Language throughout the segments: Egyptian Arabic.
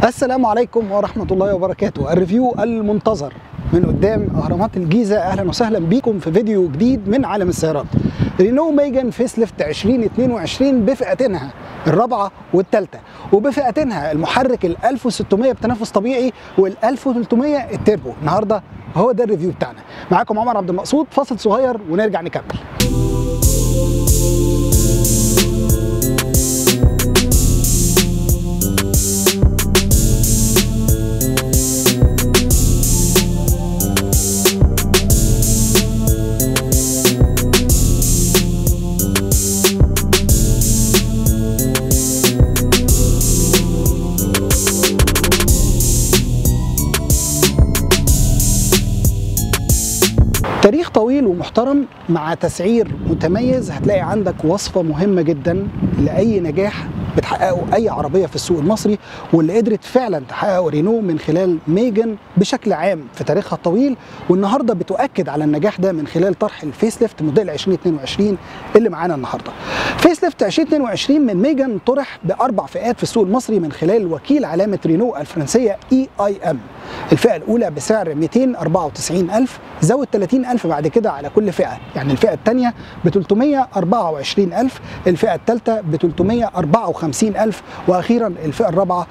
السلام عليكم ورحمة الله وبركاته الريفيو المنتظر من قدام أهرامات الجيزة أهلا وسهلا بيكم في فيديو جديد من عالم السيارات رينو ميجان فيس ليفت 2022 بفئتينها الرابعة والثالثة وبفئتينها المحرك ال 1600 بتنفس طبيعي وال 1300 التربو النهارده هو ده الريفيو بتاعنا معاكم عمر عبد المقصود فاصل صغير ونرجع نكمل تاريخ طويل ومحترم مع تسعير متميز هتلاقي عندك وصفة مهمة جدا لأي نجاح بتحققه أي عربية في السوق المصري واللي قدرت فعلا تحققه رينو من خلال ميجن بشكل عام في تاريخها الطويل والنهارده بتؤكد على النجاح ده من خلال طرح الفيس ليفت موديل 2022 اللي معانا النهارده. فيس ليفت 2022 من ميجن طرح بأربع فئات في السوق المصري من خلال وكيل علامة رينو الفرنسية اي اي ام. الفئة الأولى بسعر 294000 زود 30000 بعد كده على كل فئة يعني الفئة الثانية ب 324000 الفئة الثالثة ب 354000 وأخيرا الفئة الرابعة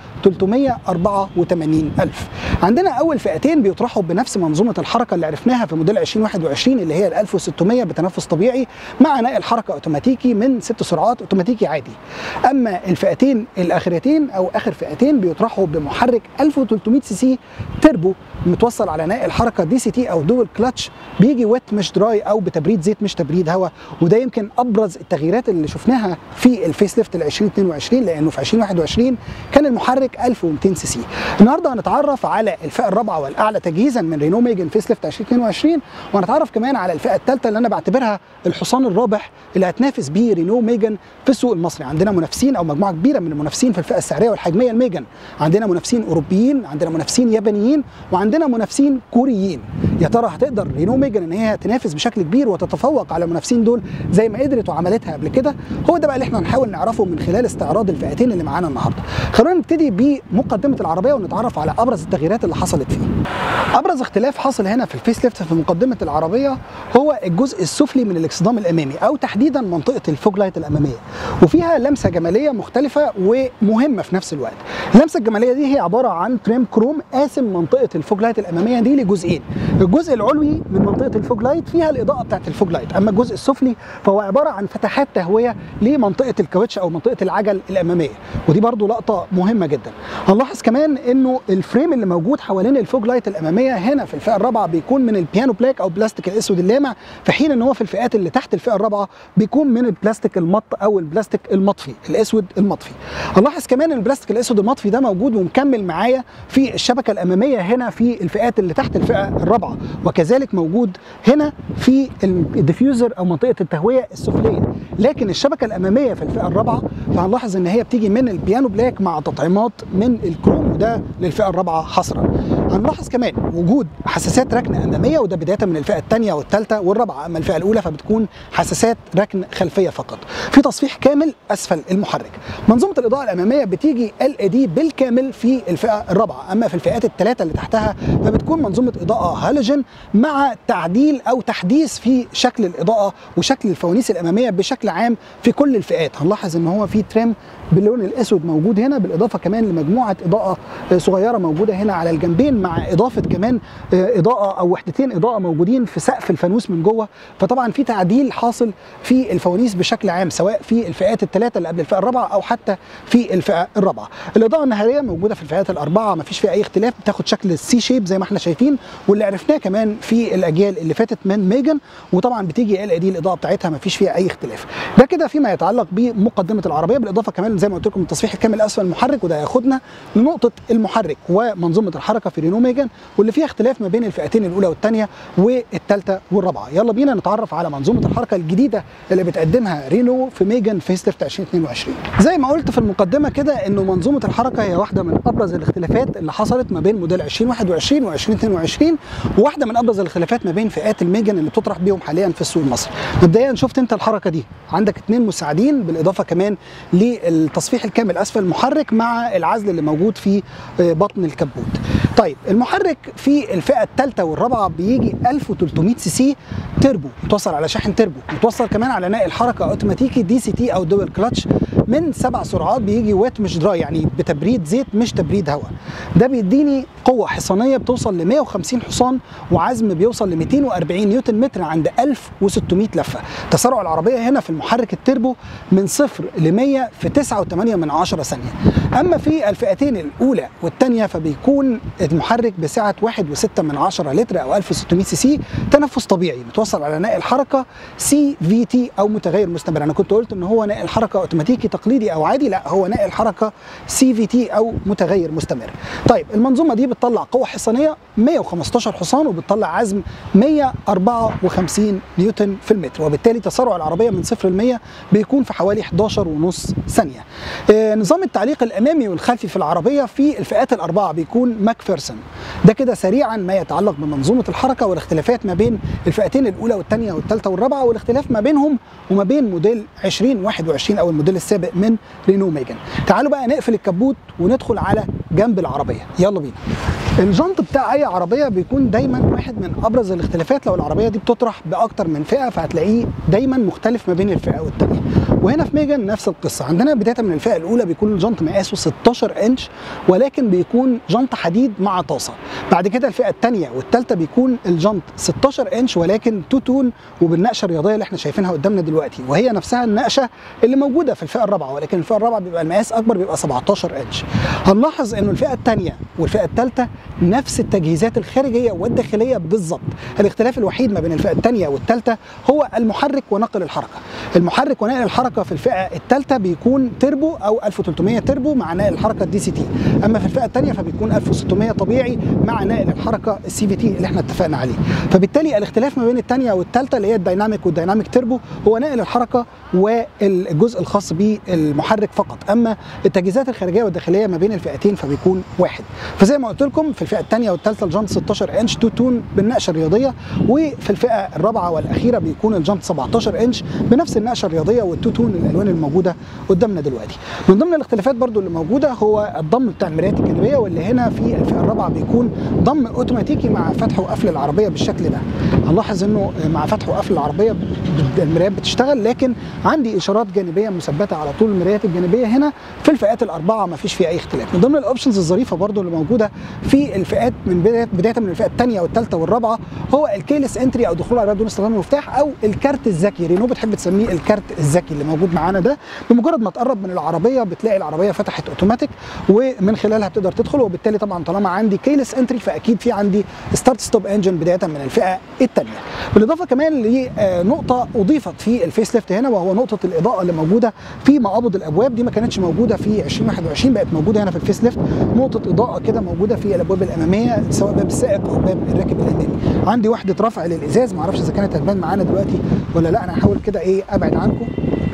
384000 عندنا أول فئتين بيطرحوا بنفس منظومة الحركة اللي عرفناها في موديل 2021 اللي هي ال 1600 بتنفس طبيعي مع نقل حركة أوتوماتيكي من ست سرعات أوتوماتيكي عادي أما الفئتين الأخرتين أو آخر فئتين بيطرحوا بمحرك 1300 سي سي تربو متوصل على نقل حركه دي سي تي او دول كلاتش بيجي ويت مش دراي او بتبريد زيت مش تبريد هواء وده يمكن ابرز التغييرات اللي شفناها في الفيس ليفت ال 2022 لانه في 2021 كان المحرك 1200 سي سي النهارده هنتعرف على الفئه الرابعه والاعلى تجهيزا من رينو ميجن فيس ليفت 2022 وهنتعرف كمان على الفئه الثالثه اللي انا بعتبرها الحصان الرابح اللي هتنافس بيه رينو ميجن في السوق المصري عندنا منافسين او مجموعه كبيره من المنافسين في الفئه السعريه والحجميه الميجن عندنا منافسين اوروبيين عندنا منافسين يابانيين وعندنا منافسين كوريين يا ترى هتقدر رينو ميجن ان هي تنافس بشكل كبير وتتفوق على المنافسين دول زي ما قدرت وعملتها قبل كده هو ده بقى اللي احنا هنحاول نعرفه من خلال استعراض الفئتين اللي معانا النهارده خلونا نبتدي بمقدمه العربيه ونتعرف على ابرز التغييرات اللي حصلت فيه ابرز اختلاف حصل هنا في الفيس ليفت في مقدمه العربيه هو الجزء السفلي من الاكسدام الامامي او تحديدا منطقه الفوج لايت الاماميه وفيها لمسه جماليه مختلفه ومهمه في نفس الوقت اللمسه الجماليه دي هي عباره عن تريم كروم قاسم منطقه الفوج لايت الاماميه دي لجزئين الجزء العلوي من منطقه الفوج لايت فيها الاضاءه بتاعت الفوج لايت اما الجزء السفلي فهو عباره عن فتحات تهويه لمنطقه الكاوتش او منطقه العجل الاماميه ودي برضو لقطه مهمه جدا هنلاحظ كمان انه الفريم اللي موجود حوالين الفوج لايت الاماميه هنا في الفئه الرابعه بيكون من البيانو بلاك او بلاستيك الاسود اللامع في حين ان هو في الفئات اللي تحت الفئه الرابعه بيكون من البلاستيك المط او البلاستيك المطفي الاسود المطفي هنلاحظ كمان ان البلاستيك الاسود المطفي ده موجود ومكمل معايا في الشبكه الاماميه هنا في الفئات اللي تحت الفئه الرابعه وكذلك موجود هنا في الديفيوزر او منطقه التهويه السفليه لكن الشبكه الاماميه في الفئه الرابعه فهنلاحظ ان هي بتيجي من البيانو بلاك مع تطعيمات من الكروم وده للفئه الرابعه حصرا هنلاحظ كمان وجود حساسات ركن اماميه وده بدايه من الفئه الثانيه والثالثه والرابعه اما الفئه الاولى فبتكون حساسات ركن خلفيه فقط في تصفيح كامل اسفل المحرك منظومه الاضاءه الاماميه بتيجي ال اي دي بالكامل في الفئه الرابعه اما في الفئات الثلاثه اللي تحتها فبتكون منظومه اضاءه هالوجين مع تعديل او تحديث في شكل الاضاءه وشكل الفوانيس الاماميه بشكل عام في كل الفئات هنلاحظ ان هو في تريم باللون الاسود موجود هنا بالاضافه كمان لمجموعه اضاءه صغيره موجوده هنا على الجنبين مع اضافه كمان اضاءه او وحدتين اضاءه موجودين في سقف الفانوس من جوه فطبعا في تعديل حاصل في الفوانيس بشكل عام سواء في الفئات الثلاثه اللي قبل الفئه الرابعه او حتى في الفئه الرابعه الاضاءه النهاريه موجوده في الفئات الاربعه ما فيش فيها اي اختلاف بتاخد شكل السي شيب زي ما احنا شايفين واللي عرفناه كمان في الاجيال اللي فاتت من ميجن وطبعا بتيجي ال دي الاضاءه بتاعتها ما فيش فيها اي اختلاف ده كده فيما يتعلق بمقدمه العربيه بالاضافه كمان زي ما قلت لكم التصفيح الكامل اسفل المحرك وده هياخدنا لنقطه المحرك ومنظومه الحركه في رينو ميجن واللي فيها اختلاف ما بين الفئتين الاولى والثانيه والثالثه والرابعه يلا بينا نتعرف على منظومه الحركه الجديده اللي بتقدمها رينو في ميجن فيس ليفت 2022 زي ما قلت في المقدمه كده انه منظومه الحركه هي واحده من ابرز الاختلافات اللي حصلت ما بين موديل 2021 و2022 وواحده من ابرز الخلافات ما بين فئات الميجن اللي بتطرح بيهم حاليا في السوق المصري مبدئيا شفت انت الحركه دي عندك اثنين مساعدين بالاضافه كمان لل التصفيح الكامل اسفل المحرك مع العزل اللي موجود في بطن الكبوت طيب المحرك في الفئه الثالثه والرابعه بيجي 1300 سي سي تربو متوصل على شاحن تربو متوصل كمان على نقل حركه اوتوماتيكي دي سي تي او دول كلاتش من سبع سرعات بيجي ويت مش دراي يعني بتبريد زيت مش تبريد هواء ده بيديني قوه حصانيه بتوصل ل 150 حصان وعزم بيوصل ل 240 نيوتن متر عند 1600 لفه تسارع العربيه هنا في المحرك التربو من صفر ل 100 في 9.8 من 10 ثانيه اما في الفئتين الاولى والثانيه فبيكون المحرك بسعه 1.6 من 10 لتر او 1600 سي سي تنفس طبيعي متوصل على نقل حركه سي في تي او متغير مستمر انا كنت قلت ان هو نقل حركه اوتوماتيكي تقليدي او عادي لا هو نقل حركه سي في تي او متغير مستمر طيب المنظومه دي بتطلع قوه حصانيه 115 حصان وبتطلع عزم 154 نيوتن في المتر وبالتالي تسارع العربيه من 0 ل 100 بيكون في حوالي 11 ونص ثانيه آه نظام التعليق الامامي والخلفي في العربيه في الفئات الاربعه بيكون ماكفيرسون ده كده سريعا ما يتعلق بمنظومه الحركه والاختلافات ما بين الفئتين الاولى والثانيه والثالثه والرابعه والاختلاف ما بينهم وما بين موديل 2021 او الموديل السابق من رينو ميجان تعالوا بقى نقفل الكبوت وندخل على جنب العربيه يلا بينا الجنط بتاع اي عربيه بيكون دايما واحد من ابرز الاختلافات لو العربيه دي بتطرح باكتر من فئه فهتلاقيه دايما مختلف ما بين الفئه والثانيه وهنا في ميجان نفس القصه عندنا بدايه من الفئه الاولى بيكون الجنط مقاسه 16 انش ولكن بيكون جنط حديد مع طاسه بعد كده الفئه الثانيه والثالثه بيكون الجنط 16 انش ولكن تو تون وبالنقشه الرياضيه اللي احنا شايفينها قدامنا دلوقتي وهي نفسها النقشه اللي موجوده في الفئه الرابعه ولكن الفئه الرابعه بيبقى المقاس اكبر بيبقى 17 انش هنلاحظ انه الفئه الثانيه والفئه الثالثه نفس التجهيزات الخارجيه والداخليه بالظبط الاختلاف الوحيد ما بين الفئه الثانيه والثالثه هو المحرك ونقل الحركه المحرك ونقل الحركه في الفئه الثالثه بيكون تربو او 1300 تربو مع نقل الحركه الدي سي تي اما في الفئه الثانيه فبيكون 1600 طبيعي مع نقل الحركه السي في تي اللي احنا اتفقنا عليه فبالتالي الاختلاف ما بين الثانيه والثالثه اللي هي الدايناميك والدايناميك تربو هو نقل الحركه والجزء الخاص بالمحرك فقط اما التجهيزات الخارجيه والداخليه ما بين الفئتين فبيكون واحد فزي ما قلت لكم في الفئه الثانيه والثالثه الجنط 16 انش تو تون بالنقشه الرياضيه وفي الفئه الرابعه والاخيره بيكون الجنط 17 انش بنفس النقشه الرياضيه والتو تون الالوان الموجوده قدامنا دلوقتي من ضمن الاختلافات برضو اللي موجوده هو الضم بتاع المرايات الجانبيه واللي هنا في الفئه الرابعه بيكون ضم اوتوماتيكي مع فتح وقفل العربيه بالشكل ده هنلاحظ انه مع فتح وقفل العربيه المرايات بتشتغل لكن عندي اشارات جانبيه مثبته على طول المرايات الجانبيه هنا في الفئات الاربعه ما فيش فيها اي اختلاف من ضمن الاوبشنز الظريفه برضو اللي موجوده في الفئات من بدايه بدايه من الفئه الثانيه والثالثه والرابعه هو الكيلس انتري او دخول العربيه بدون استخدام المفتاح او الكارت الذكي رينو بتحب تسميه الكارت الذكي اللي موجود معانا ده بمجرد ما تقرب من العربيه بتلاقي العربيه فتحت اوتوماتيك ومن خلالها بتقدر تدخل وبالتالي طبعا طالما عندي كيلس انتري فاكيد في عندي ستارت ستوب انجن بدايه من الفئه الثانيه بالاضافه كمان لنقطه اضيفت في الفيس ليفت هنا وهو نقطه الاضاءه اللي موجوده في مقابض الابواب دي ما كانتش موجوده في 2021 بقت موجوده هنا في الفيس ليفت نقطه اضاءه كده موجوده في الابواب الاماميه سواء باب السائق او باب الراكب الامامي عندي وحده رفع للازاز ما اعرفش اذا كانت هتبان معانا دلوقتي ولا لا انا هحاول كده ايه ابعد عنكم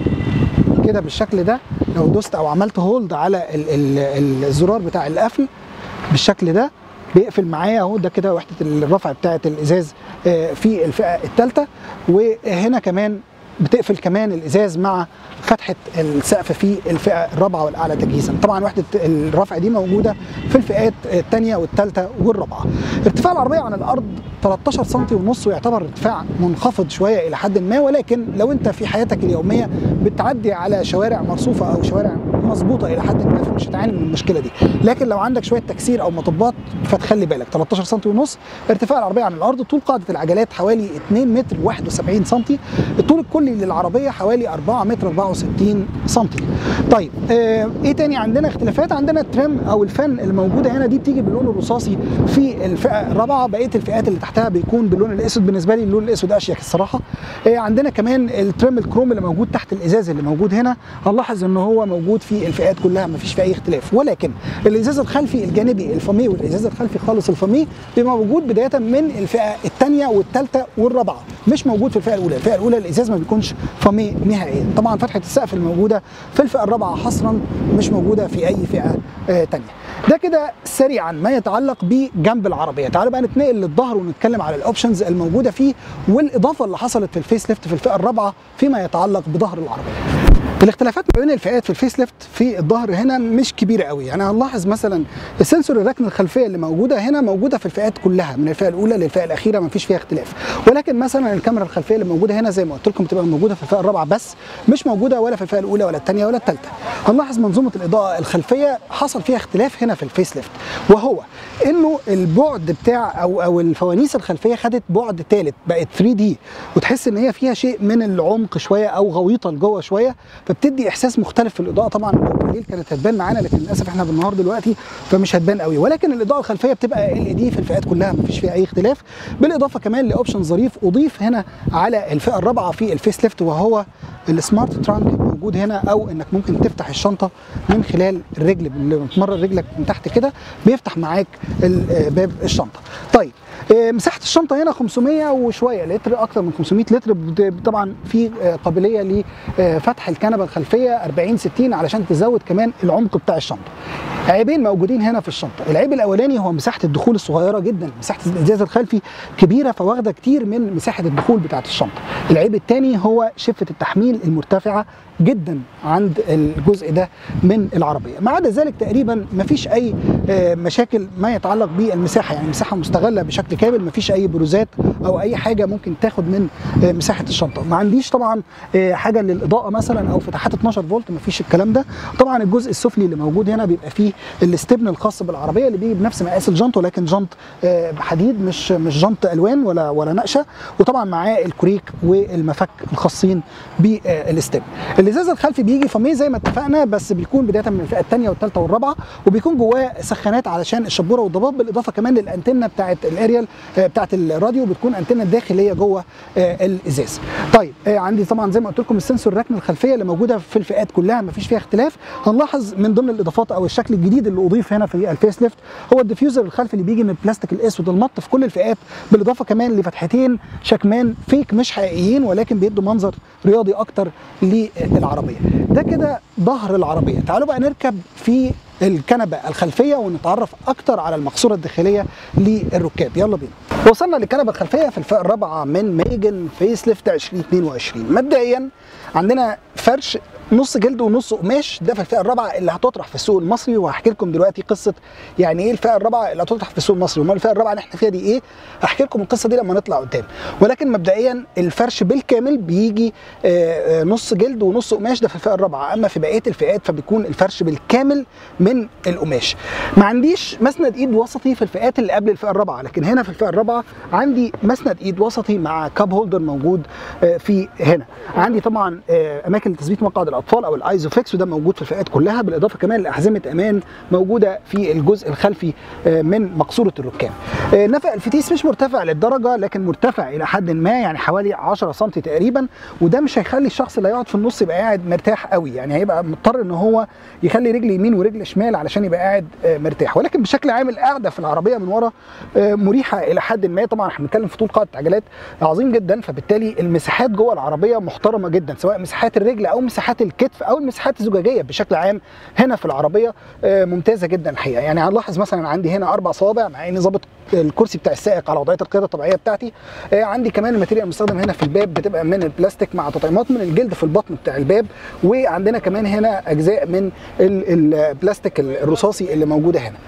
كده بالشكل ده لو دوست او عملت هولد على ال ال الزرار بتاع القفل بالشكل ده بيقفل معايا اهو ده كده وحده الرفع بتاعه الازاز في الفئه الثالثه وهنا كمان بتقفل كمان الازاز مع فتحه السقف في الفئه الرابعه والاعلى تجهيزا طبعا وحده الرفع دي موجوده في الفئات الثانيه والثالثه والرابعه ارتفاع العربيه عن الارض 13 سم ونص ويعتبر ارتفاع منخفض شويه الى حد ما ولكن لو انت في حياتك اليوميه بتعدي على شوارع مرصوفه او شوارع مظبوطه الى حد ما فمش هتعاني من المشكله دي لكن لو عندك شويه تكسير او مطبات فتخلي بالك 13 سم ونص ارتفاع العربيه عن الارض طول قاعده العجلات حوالي 2 متر 71 سم الطول الكلي للعربيه حوالي 4 متر 64 سم طيب آه ايه تاني عندنا اختلافات عندنا الترم او الفن اللي موجوده هنا دي بتيجي باللون الرصاصي في الفئه الرابعه بقيه الفئات اللي تحتها بيكون باللون الاسود بالنسبه لي اللون الاسود اشيك الصراحه آه عندنا كمان الترم الكروم اللي موجود تحت الازاز اللي موجود هنا هنلاحظ ان هو موجود في الفئات كلها ما فيش فيه اي اختلاف ولكن الازاز الخلفي الجانبي الفامي والازاز الخلفي خالص الفامي بيبقى موجود بدايه من الفئه الثانيه والثالثه والرابعه مش موجود في الفئه الاولى الفئه الاولى الازاز ما بيكونش فامي نهائيا طبعا فتحه السقف الموجوده في الفئه الرابعه حصرا مش موجوده في اي فئه آه ثانيه ده كده سريعا ما يتعلق بجنب العربيه تعالوا بقى نتنقل للظهر ونتكلم على الاوبشنز الموجوده فيه والاضافه اللي حصلت في الفيس ليفت في الفئه الرابعه فيما يتعلق بظهر العربيه الاختلافات ما بين الفئات في الفيس ليفت في الظهر هنا مش كبيره قوي يعني هنلاحظ مثلا السنسور الركن الخلفيه اللي موجوده هنا موجوده في الفئات كلها من الفئه الاولى للفئه الاخيره ما فيش فيها اختلاف ولكن مثلا الكاميرا الخلفيه اللي موجوده هنا زي ما قلت لكم بتبقى موجوده في الفئه الرابعه بس مش موجوده ولا في الفئه الاولى ولا الثانيه ولا الثالثه هنلاحظ منظومه الاضاءه الخلفيه حصل فيها اختلاف هنا في الفيس ليفت وهو انه البعد بتاع او او الفوانيس الخلفيه خدت بعد ثالث بقت 3 دي وتحس ان هي فيها شيء من العمق شويه او غويطه لجوه شويه فبتدي احساس مختلف في الاضاءه طبعا لو بالليل كانت هتبان معانا لكن للاسف احنا بالنهار دلوقتي فمش هتبان قوي ولكن الاضاءه الخلفيه بتبقى ال دي في الفئات كلها مفيش فيها اي اختلاف بالاضافه كمان لاوبشن ظريف اضيف هنا على الفئه الرابعه في الفيس ليفت وهو السمارت ترانك موجود هنا او انك ممكن تفتح الشنطه من خلال الرجل اللي بتمرر رجلك من تحت كده بيفتح معاك باب الشنطه طيب مساحه الشنطه هنا 500 وشويه لتر اكتر من 500 لتر طبعا في قابليه لفتح الكنبه الخلفيه 40 60 علشان تزود كمان العمق بتاع الشنطه عيبين موجودين هنا في الشنطه العيب الاولاني هو مساحه الدخول الصغيره جدا مساحه الازاز الخلفي كبيره فواخده كتير من مساحه الدخول بتاعه الشنطه العيب الثاني هو شفه التحميل المرتفعه جدا عند الجزء ده من العربيه ما عدا ذلك تقريبا ما فيش اي مشاكل ما يتعلق بالمساحه يعني مساحه مستغله بشكل كامل ما فيش اي بروزات او اي حاجه ممكن تاخد من مساحه الشنطه ما عنديش طبعا حاجه للاضاءه مثلا او فتحات 12 فولت ما فيش الكلام ده طبعا الجزء السفلي اللي موجود هنا بيبقى فيه الاستبن الخاص بالعربيه اللي بيجي بنفس مقاس الجنط ولكن جنط حديد مش مش جنط الوان ولا ولا نقشه وطبعا معاه الكوريك والمفك الخاصين بالاستبن الازاز الخلفي بيجي فميه زي ما اتفقنا بس بيكون بدايه من الفئه الثانيه والثالثه والرابعه وبيكون جواه سخانات علشان الشبوره والضباب بالاضافه كمان للانتنه بتاعه الاريال بتاعه الراديو بتكون انتنه داخليه جوه الازاز طيب عندي طبعا زي ما قلت لكم السنسور الركن الخلفيه اللي موجوده في الفئات كلها ما فيش فيها اختلاف هنلاحظ من ضمن الاضافات او الشكل الجديد اللي اضيف هنا في الفيس ليفت هو الديفيوزر الخلفي اللي بيجي من البلاستيك الاسود المط في كل الفئات بالاضافه كمان لفتحتين شكمان فيك مش حقيقيين ولكن بيدوا منظر رياضي اكتر للعربيه ده كده ظهر العربيه تعالوا بقى نركب في الكنبه الخلفيه ونتعرف اكتر على المقصوره الداخليه للركاب يلا بينا وصلنا للكنبه الخلفيه في الفئه الرابعه من ميجن فيس ليفت 2022 مبدئيا عندنا فرش نص جلد ونص قماش ده في الفئه الرابعه اللي هتطرح في السوق المصري وهحكي لكم دلوقتي قصه يعني ايه الفئه الرابعه اللي هتطرح في السوق المصري وما الفئه الرابعه اللي احنا فيها دي ايه هحكي لكم القصه دي لما نطلع قدام ولكن مبدئيا الفرش بالكامل بيجي آه نص جلد ونص قماش ده في الفئه الرابعه اما في بقيه الفئات فبيكون الفرش بالكامل من القماش ما عنديش مسند ايد وسطي في الفئات اللي قبل الفئه الرابعه لكن هنا في الفئه الرابعه عندي مسند ايد وسطي مع كاب هولدر موجود آه في هنا عندي طبعا آه اماكن لتثبيت مقعد الاطفال او الايزو فيكس وده موجود في الفئات كلها بالاضافه كمان لاحزمه امان موجوده في الجزء الخلفي من مقصوره الركاب. نفق الفتيس مش مرتفع للدرجه لكن مرتفع الى حد ما يعني حوالي 10 سم تقريبا وده مش هيخلي الشخص اللي هيقعد في النص يبقى قاعد مرتاح قوي يعني هيبقى مضطر ان هو يخلي رجل يمين ورجل شمال علشان يبقى قاعد مرتاح ولكن بشكل عام القعده في العربيه من ورا مريحه الى حد ما طبعا احنا بنتكلم في طول قاعده عجلات عظيم جدا فبالتالي المساحات جوه العربيه محترمه جدا سواء مساحات الرجل او مساحات الكتف او المساحات الزجاجيه بشكل عام هنا في العربيه ممتازه جدا الحقيقه يعني هنلاحظ مثلا عندي هنا اربع صوابع مع اني ظابط الكرسي بتاع السائق على وضعيه القياده الطبيعيه بتاعتي عندي كمان الماتيريال المستخدم هنا في الباب بتبقى من البلاستيك مع تطعيمات من الجلد في البطن بتاع الباب وعندنا كمان هنا اجزاء من البلاستيك الرصاصي اللي موجوده هنا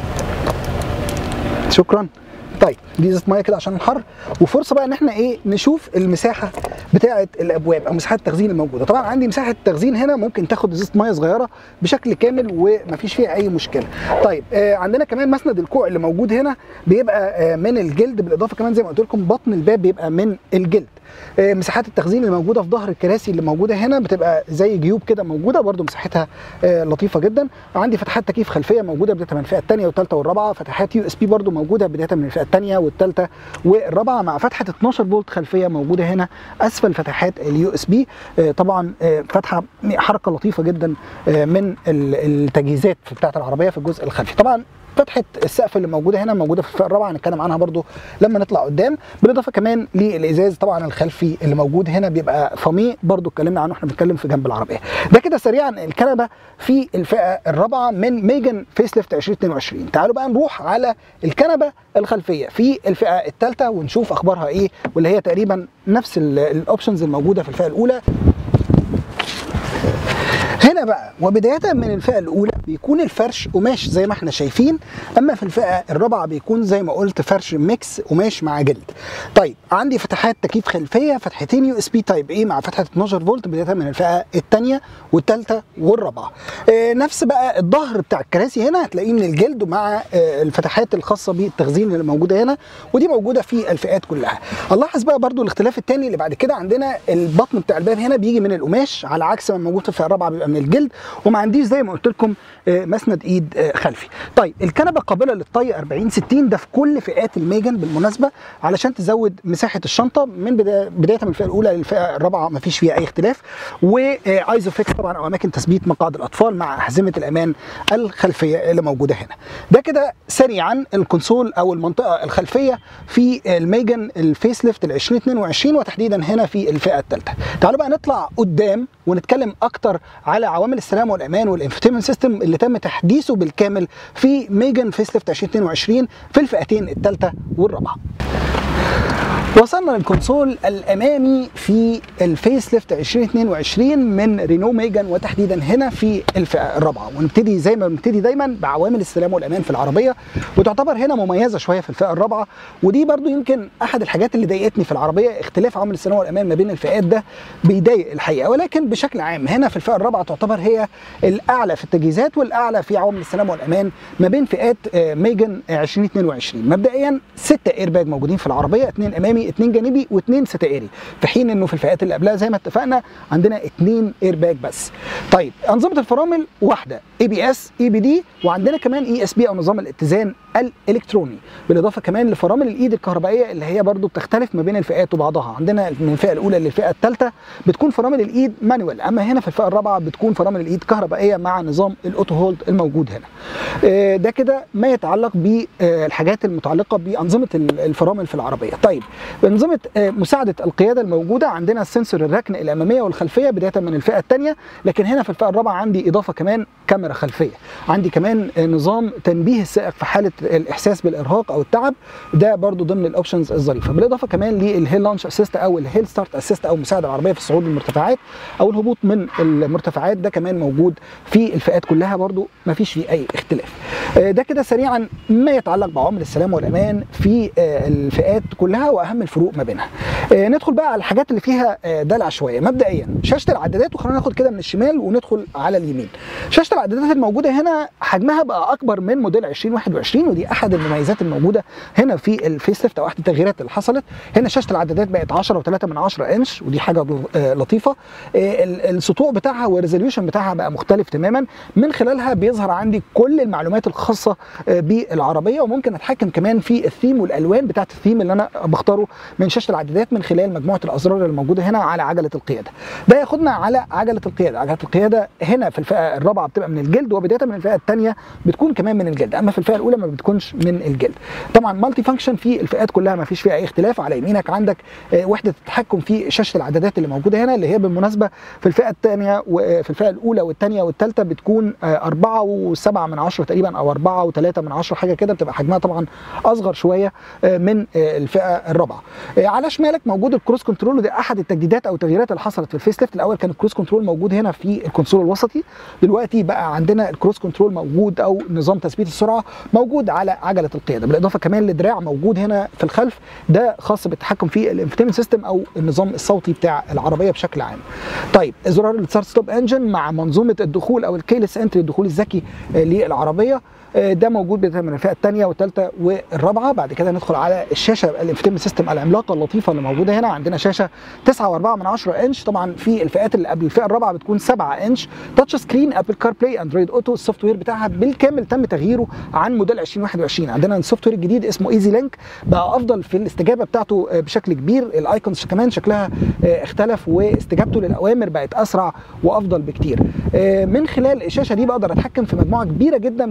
شكرا طيب دي ازازه ميه كده عشان الحر وفرصه بقى ان احنا ايه نشوف المساحه بتاعه الابواب او مساحه التخزين الموجوده طبعا عندي مساحه تخزين هنا ممكن تاخد ازازه ميه صغيره بشكل كامل ومفيش فيها اي مشكله طيب آه عندنا كمان مسند الكوع اللي موجود هنا بيبقى آه من الجلد بالاضافه كمان زي ما قلت لكم بطن الباب بيبقى من الجلد آه مساحات التخزين اللي موجوده في ظهر الكراسي اللي موجوده هنا بتبقى زي جيوب كده موجوده برده مساحتها آه لطيفه جدا عندي فتحات تكييف خلفيه موجوده بدايه من الفئه الثانيه والثالثه والرابعه فتحات يو اس بي برده موجوده بدايه من الفئه الثانيه والثالثه والرابعه مع فتحه 12 فولت خلفيه موجوده هنا اسفل فتحات اليو اس بي طبعا آه فتحه حركه لطيفه جدا آه من التجهيزات بتاعه العربيه في الجزء الخلفي طبعا فتحه السقف اللي موجوده هنا موجوده في الفئه الرابعه هنتكلم عنها برضو لما نطلع قدام بالاضافه كمان للازاز طبعا الخلفي اللي موجود هنا بيبقى فمي برضو اتكلمنا عنه احنا بنتكلم في جنب العربيه ده كده سريعا الكنبه في الفئه الرابعه من ميجن فيس ليفت 2022 تعالوا بقى نروح على الكنبه الخلفيه في الفئه الثالثه ونشوف اخبارها ايه واللي هي تقريبا نفس الاوبشنز الموجوده في الفئه الاولى هنا بقى وبدايه من الفئه الاولى بيكون الفرش قماش زي ما احنا شايفين اما في الفئه الرابعه بيكون زي ما قلت فرش ميكس قماش مع جلد طيب عندي فتحات تكييف خلفيه فتحتين يو اس بي تايب اي مع فتحه 12 فولت بدايه من الفئه الثانيه والثالثه والرابعه آه نفس بقى الظهر بتاع الكراسي هنا هتلاقيه من الجلد مع آه الفتحات الخاصه بالتخزين اللي موجوده هنا ودي موجوده في الفئات كلها نلاحظ بقى برضو الاختلاف الثاني اللي بعد كده عندنا البطن بتاع الباب هنا بيجي من القماش على عكس ما موجود في الفئه الرابعه بيبقى من الجلد وما عنديش زي ما قلت لكم آه مسند ايد آه خلفي طيب الكنبه قابله للطي 40 60 ده في كل فئات الميجن بالمناسبه علشان تزود مساحه الشنطه من بدايه بدايه من الفئه الاولى للفئه الرابعه ما فيش فيها اي اختلاف وايزوفيكس طبعا او اماكن تثبيت مقاعد الاطفال مع احزمه الامان الخلفيه اللي موجوده هنا ده كده سريعا الكونسول او المنطقه الخلفيه في الميجن الفيس ليفت ال 2022 وتحديدا هنا في الفئه الثالثه تعالوا بقى نطلع قدام ونتكلم اكتر على عوامل السلامه والامان والانفوتيمنت سيستم اللي تم تحديثه بالكامل في ميجن فيس ليفت 2022 في الفئتين الثالثه والرابعه وصلنا للكونسول الامامي في الفيس ليفت 2022 من رينو ميجان وتحديدا هنا في الفئه الرابعه ونبتدي زي ما بنبتدي دايما بعوامل السلامه والامان في العربيه وتعتبر هنا مميزه شويه في الفئه الرابعه ودي برضو يمكن احد الحاجات اللي ضايقتني في العربيه اختلاف عوامل السلامه والامان ما بين الفئات ده بيضايق الحقيقه ولكن بشكل عام هنا في الفئه الرابعه تعتبر هي الاعلى في التجهيزات والاعلى في عوامل السلامه والامان ما بين فئات ميجان 2022 مبدئيا ستة ايرباج موجودين في العربيه اثنين امامي اثنين جانبي واثنين ستائري في حين انه في الفئات اللي قبلها زي ما اتفقنا عندنا اثنين ايرباج بس طيب انظمه الفرامل واحده اي بي اس اي بي دي وعندنا كمان اي اس بي او نظام الاتزان الالكتروني بالاضافه كمان لفرامل الايد الكهربائيه اللي هي برضو بتختلف ما بين الفئات وبعضها عندنا من الفئه الاولى للفئه الثالثه بتكون فرامل الايد مانوال اما هنا في الفئه الرابعه بتكون فرامل الايد كهربائيه مع نظام الاوتو هولد الموجود هنا ده كده ما يتعلق بالحاجات المتعلقه بانظمه الفرامل في العربيه طيب بانظمه مساعده القياده الموجوده عندنا السنسور الركن الاماميه والخلفيه بدايه من الفئه الثانيه لكن هنا في الفئه الرابعه عندي اضافه كمان كاميرا خلفيه عندي كمان نظام تنبيه السائق في حاله الاحساس بالارهاق او التعب ده برضو ضمن الاوبشنز الظريفه بالاضافه كمان للهيل لانش اسيست او الهيل ستارت اسيست او مساعده العربيه في الصعود للمرتفعات او الهبوط من المرتفعات ده كمان موجود في الفئات كلها برضو ما فيش فيه اي اختلاف ده كده سريعا ما يتعلق بعوامل السلامه والامان في الفئات كلها واهم الفروق ما بينها ندخل بقى على الحاجات اللي فيها دلع شويه مبدئيا شاشه العدادات وخلينا ناخد كده من الشمال وندخل على اليمين شاشه العدادات الموجوده هنا حجمها بقى اكبر من موديل 2021 ودي احد المميزات الموجوده هنا في الفيس ليفت او احد التغييرات اللي حصلت هنا شاشه العدادات بقت 10 و3 من 10 انش ودي حاجه لطيفه السطوع بتاعها والريزوليوشن بتاعها بقى مختلف تماما من خلالها بيظهر عندي كل المعلومات الخاصه بالعربيه وممكن اتحكم كمان في الثيم والالوان بتاعت الثيم اللي انا بختاره من شاشه العدادات من خلال مجموعه الازرار اللي موجوده هنا على عجله القياده ده ياخدنا على عجله القياده عجله القياده هنا في الفئه الرابعه بتبقى من الجلد وبدايه من الفئه الثانيه بتكون كمان من الجلد اما في الفئه الاولى ما بتكونش من الجلد طبعا مالتي فانكشن في الفئات كلها ما فيش فيها اي اختلاف على يمينك عندك وحده التحكم في شاشه العدادات اللي موجوده هنا اللي هي بالمناسبه في الفئه الثانيه وفي الفئه الاولى والثانيه والثالثه بتكون 4 و7 من 10 تقريبا او 4 و3 من 10 حاجه كده بتبقى حجمها طبعا اصغر شويه من الفئه الرابعه على شمالك موجود الكروس كنترول وده احد التجديدات او التغييرات اللي حصلت في الفيس ليفت الاول كان الكروس كنترول موجود هنا في الكونسول الوسطي دلوقتي بقى عندنا الكروس كنترول موجود او نظام تثبيت السرعه موجود على عجله القياده بالاضافه كمان لدراع موجود هنا في الخلف ده خاص بالتحكم في الانفتيمنت سيستم او النظام الصوتي بتاع العربيه بشكل عام طيب زرار الستارت ستوب انجن مع منظومه الدخول او الكيلس انتري الدخول الذكي للعربيه ده موجود بدايه من الفئه الثانيه والثالثه والرابعه بعد كده ندخل على الشاشه الانفتيمنت سيستم العملاقه اللطيفه اللي موجوده هنا عندنا شاشه 9.4 من 10 انش طبعا في الفئات اللي قبل الفئه الرابعه بتكون 7 انش تاتش سكرين ابل كار بلاي اندرويد اوتو السوفت وير بتاعها بالكامل تم تغييره عن موديل 2021 عندنا السوفت وير الجديد اسمه ايزي لينك بقى افضل في الاستجابه بتاعته بشكل كبير الايكونز كمان شكلها اختلف واستجابته للاوامر بقت اسرع وافضل بكتير من خلال الشاشه دي بقدر اتحكم في مجموعه كبيره جدا من الوظائف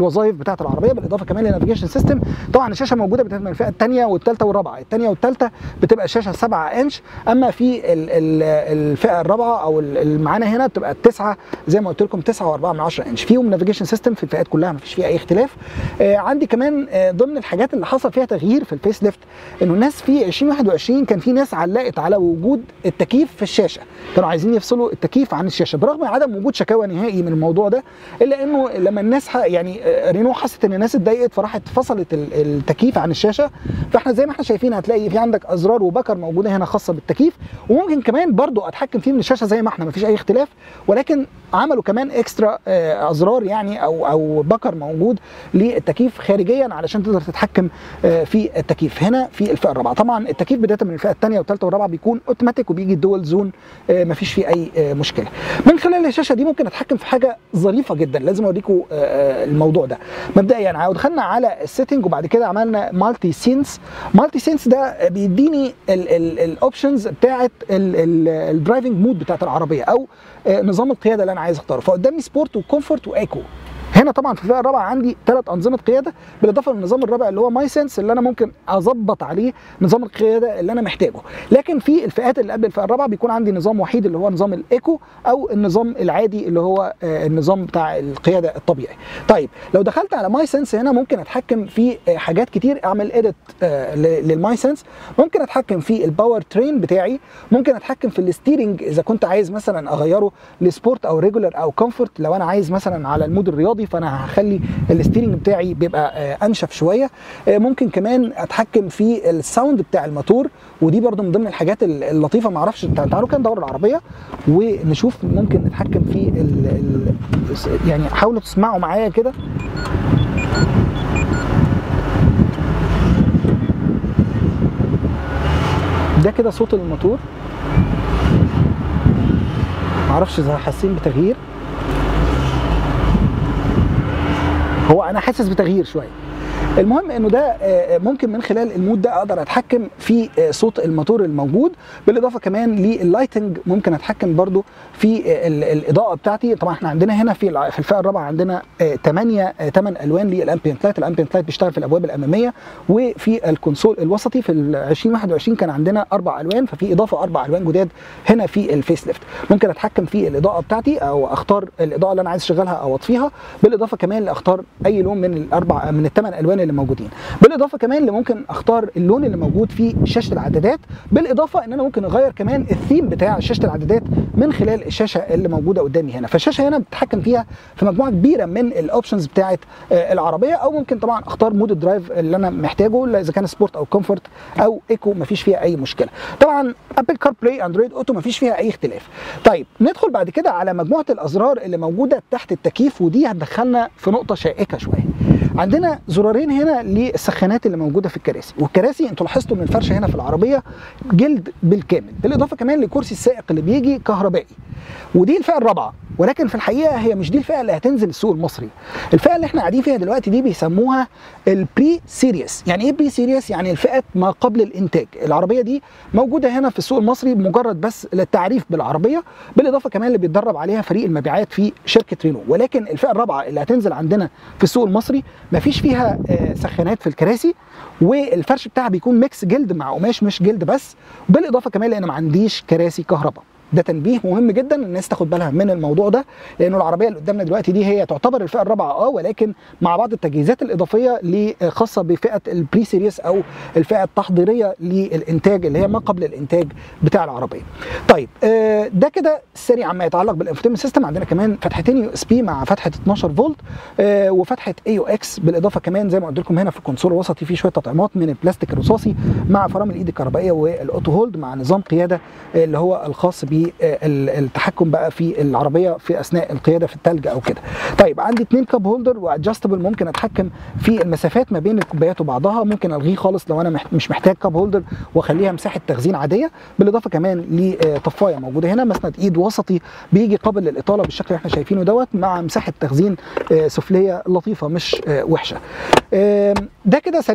الوظائف بتاعه العربيه بالاضافه كمان للنافيجيشن سيستم طبعا الشاشه موجوده بتبقى من الفئه الثانيه والثالثه والرابعه الثانيه والثالثه بتبقى الشاشه 7 انش اما في ال- ال- الفئه الرابعه او ال- اللي معانا هنا بتبقى التسعه زي ما قلت لكم 9 و4 من 10 انش فيهم نافيجيشن سيستم في الفئات كلها مفيش فيها اي اختلاف آه عندي كمان آه ضمن الحاجات اللي حصل فيها تغيير في الفيس ليفت انه الناس في 2021 كان في ناس علقت على وجود التكييف في الشاشه كانوا عايزين يفصلوا التكييف عن الشاشه برغم عدم وجود شكاوى نهائي من الموضوع ده الا انه لما الناس ح... يعني آه، رينو حست ان الناس اتضايقت فراحت فصلت ال- التكييف عن الشاشه فاحنا زي ما احنا شايفين هتلاقي في عندك ازرار وبكر موجوده هنا خاصه بالتكييف وممكن كمان برضو اتحكم فيه من الشاشه زي ما احنا مفيش اي اختلاف ولكن عملوا كمان اكسترا آه، ازرار يعني او او بكر موجود للتكييف خارجيا علشان تقدر تتحكم آه، في التكييف هنا في الفئه الرابعه طبعا التكييف بدايه من الفئه الثانيه والثالثه والرابعه بيكون اوتوماتيك وبيجي دول زون آه، مفيش فيه اي آه، مشكله من خلال الشاشه دي ممكن اتحكم في حاجه ظريفه جدا لازم اوريكم آه، آه، الموضوع ده مبدئيا يعني دخلنا على السيتنج وبعد كده عملنا مالتي سينس مالتي سينس ده بيديني الاوبشنز بتاعه الدرايفنج مود بتاعه العربيه او آه، نظام القياده اللي انا عايز اختاره فقدامي سبورت وكومفورت وايكو هنا طبعا في الفئه الرابعه عندي ثلاث انظمه قياده بالاضافه للنظام الرابع اللي هو ماي سنس اللي انا ممكن اظبط عليه نظام القياده اللي انا محتاجه لكن في الفئات اللي قبل الفئه الرابعه بيكون عندي نظام وحيد اللي هو نظام الايكو او النظام العادي اللي هو آه، النظام بتاع القياده الطبيعي طيب لو دخلت على ماي سنس هنا ممكن اتحكم في آه، حاجات كتير اعمل اديت للماي سنس ممكن اتحكم في الباور ترين بتاعي ممكن اتحكم في الستيرنج اذا كنت عايز مثلا اغيره لسبورت او ريجولر او كومفورت لو انا عايز مثلا على المود الرياضي فانا هخلي الستيرنج بتاعي بيبقى آه، انشف شويه آه، ممكن كمان اتحكم في الساوند بتاع الموتور ودي برضو من ضمن الحاجات ال- اللطيفه ما اعرفش تع- تعالوا كده ندور العربيه ونشوف ممكن نتحكم في ال ال يعني حاولوا تسمعوا معايا كده ده كده صوت الموتور معرفش اذا حاسين بتغيير هو انا حاسس بتغيير شويه المهم انه ده آه، ممكن من خلال المود ده اقدر اتحكم في آه، صوت الموتور الموجود بالاضافه كمان لللايتنج ممكن اتحكم برضو في آه، ال- الاضاءه بتاعتي طبعا احنا عندنا هنا في الع- في الفئه الرابعه عندنا 8 8 الوان للامبيانت لايت الامبيانت لايت بيشتغل في الابواب الاماميه وفي الكونسول الوسطي في ال 2021 كان عندنا اربع الوان ففي اضافه اربع الوان جداد هنا في الفيس ليفت ممكن اتحكم في الاضاءه بتاعتي او اختار الاضاءه اللي انا عايز اشغلها او اطفيها بالاضافه كمان لاختار اي لون من الاربع من الثمان الوان اللي موجودين بالاضافه كمان اللي ممكن اختار اللون اللي موجود في شاشه العدادات بالاضافه ان انا ممكن اغير كمان الثيم بتاع شاشه العدادات من خلال الشاشه اللي موجوده قدامي هنا فالشاشه هنا بتتحكم فيها في مجموعه كبيره من الاوبشنز بتاعه آه، العربيه او ممكن طبعا اختار مود الدرايف اللي انا محتاجه لا اذا كان سبورت او كومفورت او ايكو مفيش فيها اي مشكله طبعا ابل كار بلاي اندرويد اوتو مفيش فيها اي اختلاف طيب ندخل بعد كده على مجموعه الازرار اللي موجوده تحت التكييف ودي هتدخلنا في نقطه شائكه شويه عندنا زرارين هنا للسخانات اللي موجوده في الكراسي والكراسي انتوا لاحظتوا ان الفرشه هنا في العربيه جلد بالكامل بالاضافه كمان لكرسي السائق اللي بيجي كهربائي ودي الفئه الرابعه ولكن في الحقيقه هي مش دي الفئه اللي هتنزل السوق المصري الفئه اللي احنا قاعدين فيها دلوقتي دي بيسموها البري سيريس يعني ايه بري سيريس يعني الفئه ما قبل الانتاج العربيه دي موجوده هنا في السوق المصري مجرد بس للتعريف بالعربيه بالاضافه كمان اللي بيتدرب عليها فريق المبيعات في شركه رينو ولكن الفئه الرابعه اللي هتنزل عندنا في السوق المصري مفيش فيها آه، سخانات في الكراسي والفرش بتاعها بيكون ميكس جلد مع قماش مش جلد بس بالاضافه كمان لان ما عنديش كراسي كهرباء ده تنبيه مهم جدا الناس تاخد بالها من الموضوع ده لانه العربيه اللي قدامنا دلوقتي دي هي تعتبر الفئه الرابعه اه ولكن مع بعض التجهيزات الاضافيه ل- خاصه بفئه البري سيريس او الفئه التحضيريه للانتاج اللي هي ما قبل الانتاج بتاع العربيه. طيب آه، ده كده سريعا ما يتعلق بالانفوتينمنت سيستم عندنا كمان فتحتين يو اس بي مع فتحه 12 فولت آه، وفتحه اي او اكس بالاضافه كمان زي ما قلت لكم هنا في الكونسول الوسطي في شويه تطعيمات من البلاستيك الرصاصي مع فرامل الايد الكهربائيه والاوتو هولد مع نظام قياده آه، اللي هو الخاص بالتحكم بقى في العربيه في اثناء القياده في الثلج او كده. طيب عندي اثنين كاب هولدر وادجستبل ممكن اتحكم في المسافات ما بين الكوبايات وبعضها ممكن الغيه خالص لو انا مح- مش محتاج كاب هولدر واخليها مساحه تخزين عاديه بالاضافه كمان لطفايه موجوده هنا مسند ايد وسطي بيجي قابل للاطاله بالشكل اللي احنا شايفينه دوت مع مساحه تخزين آه، سفليه لطيفه مش آه، وحشه. آم، ده كده سريعا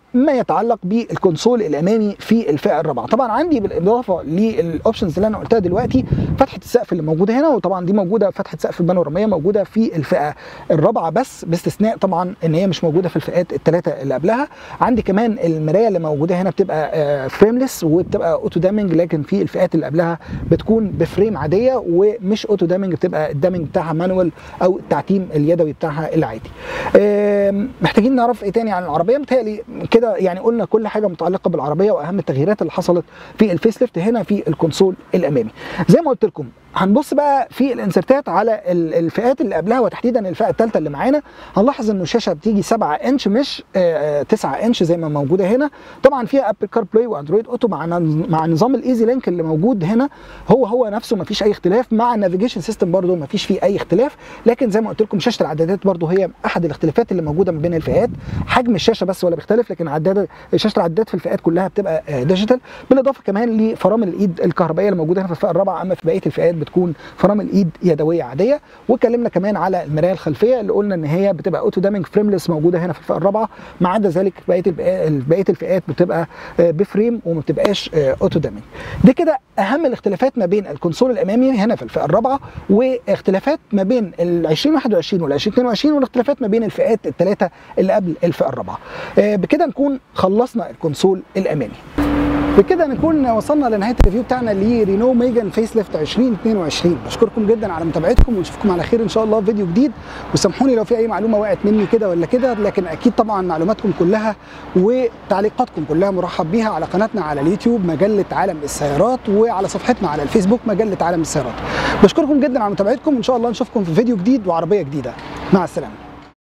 ما يتعلق بالكونسول الامامي في الفئه الرابعه طبعا عندي بالاضافه للاوبشنز اللي انا قلتها دلوقتي فتحه السقف اللي موجوده هنا وطبعا دي موجوده فتحه سقف البانوراميه موجوده في الفئه الرابعه بس باستثناء طبعا ان هي مش موجوده في الفئات الثلاثه اللي قبلها عندي كمان المرايه اللي موجوده هنا بتبقى فريمليس وبتبقى اوتو دامنج لكن في الفئات اللي قبلها بتكون بفريم عاديه ومش اوتو دامنج بتبقى الدامنج بتاعها مانوال او التعتيم اليدوي بتاعها العادي محتاجين نعرف ايه تاني عن العربيه متهيألي كده يعني قلنا كل حاجه متعلقه بالعربيه واهم التغييرات اللي حصلت في الفيس ليفت هنا في الكونسول الامامي زي ما قلت لكم هنبص بقى في الانسرتات على الفئات اللي قبلها وتحديدا الفئه الثالثه اللي معانا هنلاحظ ان الشاشه بتيجي 7 انش مش 9 انش زي ما موجوده هنا طبعا فيها ابل كار بلاي واندرويد اوتو مع مع نظام الايزي لينك اللي موجود هنا هو هو نفسه ما فيش اي اختلاف مع النافيجيشن سيستم برده ما فيش فيه اي اختلاف لكن زي ما قلت لكم شاشه العدادات برده هي احد الاختلافات اللي موجوده ما بين الفئات حجم الشاشه بس ولا بيختلف لكن عداد شاشه العدادات في الفئات كلها بتبقى ديجيتال بالاضافه كمان لفرامل الايد الكهربائيه اللي موجوده هنا في الفئه الرابعه اما في بقيه الفئات بتكون فرامل الايد يدويه عاديه واتكلمنا كمان على المرايه الخلفيه اللي قلنا ان هي بتبقى اوتو دامنج فريمليس موجوده هنا في الفئه الرابعه ما عدا ذلك بقيه بقيه الفئات بتبقى بفريم وما بتبقاش اوتو دامنج دي كده اهم الاختلافات ما بين الكونسول الامامي هنا في الفئه الرابعه واختلافات ما بين ال 2021 وال 2022 والاختلافات ما بين الفئات الثلاثه اللي قبل الفئه الرابعه بكده نكون خلصنا الكونسول الامامي بكده نكون وصلنا لنهايه الريفيو بتاعنا لرينو ميجان فيس ليفت 2022 بشكركم جدا على متابعتكم ونشوفكم على خير ان شاء الله في فيديو جديد وسامحوني لو في اي معلومه وقعت مني كده ولا كده لكن اكيد طبعا معلوماتكم كلها وتعليقاتكم كلها مرحب بيها على قناتنا على اليوتيوب مجله عالم السيارات وعلى صفحتنا على الفيسبوك مجله عالم السيارات بشكركم جدا على متابعتكم وان شاء الله نشوفكم في فيديو جديد وعربيه جديده مع السلامه